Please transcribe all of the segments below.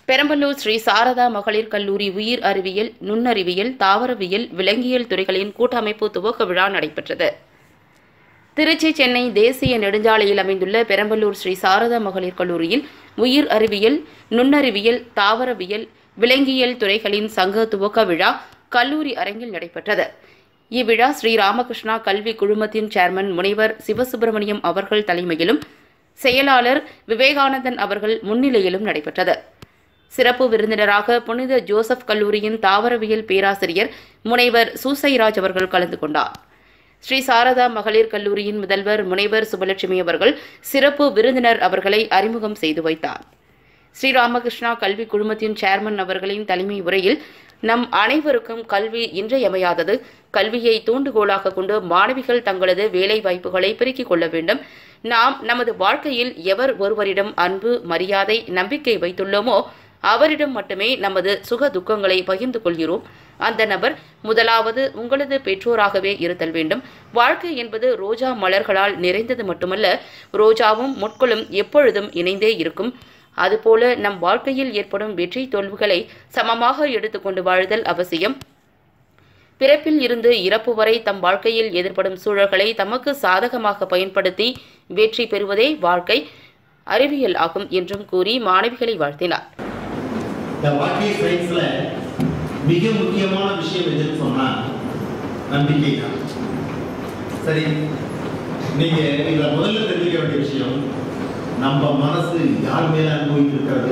பெரம்பலூர் ஸ்ரீ சாரதா மகளிர் கல்லூரி உயிர் அறிவியல் நுண்ணறிவியல் தாவரவியல் விலங்கியல் துறைகளின் கூட்டமைப்பு துவக்க விழா நடைபெற்றது திருச்சி சென்னை தேசிய நெடுஞ்சாலையில் அமைந்துள்ள பெரம்பலூர் ஸ்ரீ சாரதா மகளிர் கல்லூரியில் உயிர் அறிவியல் நுண்ணறிவியல் தாவரவியல் விலங்கியல் துறைகளின் சங்க துவக்க விழா கல்லூரி அரங்கில் நடைபெற்றது இவ்விழா ஸ்ரீ ராமகிருஷ்ணா கல்வி குழுமத்தின் சேர்மன் முனைவர் சிவசுப்பிரமணியம் அவர்கள் தலைமையிலும் செயலாளர் விவேகானந்தன் அவர்கள் முன்னிலையிலும் நடைபெற்றது சிறப்பு விருந்தினராக புனித ஜோசப் கல்லூரியின் தாவரவியல் பேராசிரியர் முனைவர் சூசைராஜ் அவர்கள் கலந்து கொண்டார் ஸ்ரீ சாரதா மகளிர் கல்லூரியின் முதல்வர் முனைவர் சுபலட்சுமி அவர்கள் சிறப்பு விருந்தினர் அவர்களை அறிமுகம் செய்து வைத்தார் ஸ்ரீராமகிருஷ்ணா கல்வி குழுமத்தின் சேர்மன் அவர்களின் தலைமை உரையில் நம் அனைவருக்கும் கல்வி இன்றியமையாதது கல்வியை தூண்டுகோலாக கொண்டு மாணவிகள் தங்களது வேலை வாய்ப்புகளை பெருக்கிக் கொள்ள வேண்டும் நாம் நமது வாழ்க்கையில் எவர் ஒருவரிடம் அன்பு மரியாதை நம்பிக்கை வைத்துள்ளோமோ அவரிடம் மட்டுமே நமது சுக துக்கங்களை பகிர்ந்து கொள்கிறோம் அந்த நபர் முதலாவது உங்களது பெற்றோராகவே இருத்தல் வேண்டும் வாழ்க்கை என்பது ரோஜா மலர்களால் நிறைந்தது மட்டுமல்ல ரோஜாவும் முட்களும் எப்பொழுதும் இணைந்தே இருக்கும் அதுபோல நம் வாழ்க்கையில் ஏற்படும் வெற்றி தோல்விகளை சமமாக எடுத்துக்கொண்டு வாழ்தல் அவசியம் பிறப்பில் இருந்து இறப்பு வரை தம் வாழ்க்கையில் எதிர்ப்படும் சூழல்களை தமக்கு சாதகமாக பயன்படுத்தி வெற்றி பெறுவதே வாழ்க்கை அறிவியல் ஆகும் என்றும் கூறி மாணவிகளை வாழ்த்தினார் இந்த வாழ்க்கை சயின்ஸ்ல மிக முக்கியமான விஷயம் எதுன்னு சொன்னா நம்பிக்கை தான் சரி நீங்க இதுல முதல்ல தெரிஞ்சுக்க வேண்டிய விஷயம் நம்ம மனசு யார் மேல அனுபவித்து இருக்கிறது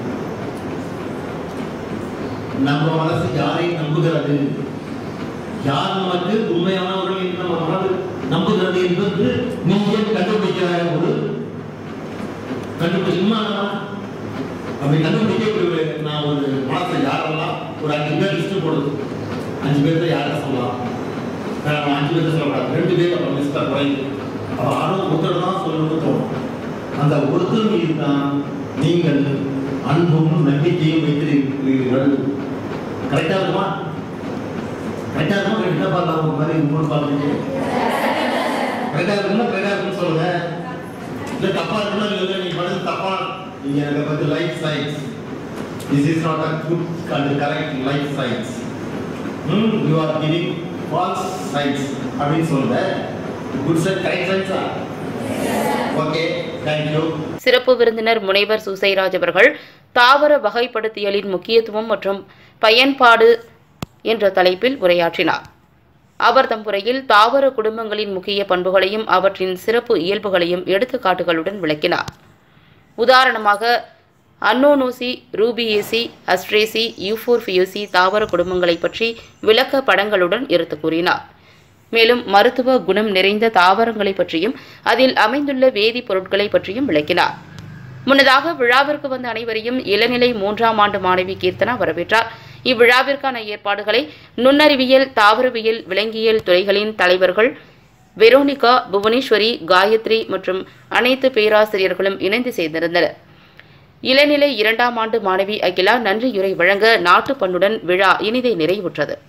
நம்ம மனசு யாரை நம்புகிறது யார் நமக்கு உண்மையானவர்கள் என்று நம்ம மனது நம்புகிறது என்பது நீங்க கண்டுபிடிக்கிற ஒரு கண்டுபிடிச்சுமா அப்படி கண்டுபிடிக்க ஒரு நான் ஒரு மாதம் யாரெல்லாம் ஒரு அஞ்சு பேர் லிஸ்ட் போடுது அஞ்சு பேர்த்த யார்கிட்ட சொல்லலாம் நான் அஞ்சு பேர்த்த சொல்லக்கூடாது ரெண்டு பேர் அப்புறம் லிஸ்ட்டாக குறையுது அப்போ ஆளும் ஒருத்தர் தான் சொல்லணும்னு தோணும் அந்த ஒருத்தர் மீது தான் நீங்கள் அன்பும் நம்பிக்கையும் வைத்திருக்கிறீர்கள் கரெக்டாக இருக்குமா கரெக்டாக இருக்குமா ரெண்டா பார்க்கலாம் ஒரு மாதிரி மூணு பார்க்குறீங்க கரெக்டாக இருக்குமா கரெக்டாக இருக்குன்னு சொல்லுங்க இல்லை தப்பா இருக்குமா இல்லை நீங்க பண்ணது தப்பா நீங்க எனக்கு பத்தி life science this is not a good and correct life science ம் you are giving false science அப்படின்னு சொல்லுங்க குட் சைட் கரெக்ட் சயின்ஸா ஓகே தேங்க்யூ சிறப்பு விருந்தினர் முனைவர் சுசைராஜ் அவர்கள் தாவர வகைப்படுத்தியலின் முக்கியத்துவம் மற்றும் பயன்பாடு என்ற தலைப்பில் உரையாற்றினார் அவர் தம் உரையில் தாவர குடும்பங்களின் முக்கிய பண்புகளையும் அவற்றின் சிறப்பு இயல்புகளையும் எடுத்துக்காட்டுகளுடன் விளக்கினார் உதாரணமாக அன்னோனோசி ரூபியேசி அஸ்ட்ரேசி யூஃபோர்ஃபியோசி தாவர குடும்பங்களை பற்றி விளக்க படங்களுடன் எடுத்து கூறினார் மேலும் மருத்துவ குணம் நிறைந்த தாவரங்களை பற்றியும் அதில் அமைந்துள்ள வேதிப்பொருட்களை பற்றியும் விளக்கினார் முன்னதாக விழாவிற்கு வந்த அனைவரையும் இளநிலை மூன்றாம் ஆண்டு மாணவி கீர்த்தனா வரவேற்றார் இவ்விழாவிற்கான ஏற்பாடுகளை நுண்ணறிவியல் தாவரவியல் விலங்கியல் துறைகளின் தலைவர்கள் வெரோனிகா புவனேஸ்வரி காயத்ரி மற்றும் அனைத்து பேராசிரியர்களும் இணைந்து செய்திருந்தனர் இளநிலை இரண்டாம் ஆண்டு மாணவி அகிலா நன்றியுரை வழங்க நாட்டுப்பண்ணுடன் விழா இனிதை நிறைவுற்றது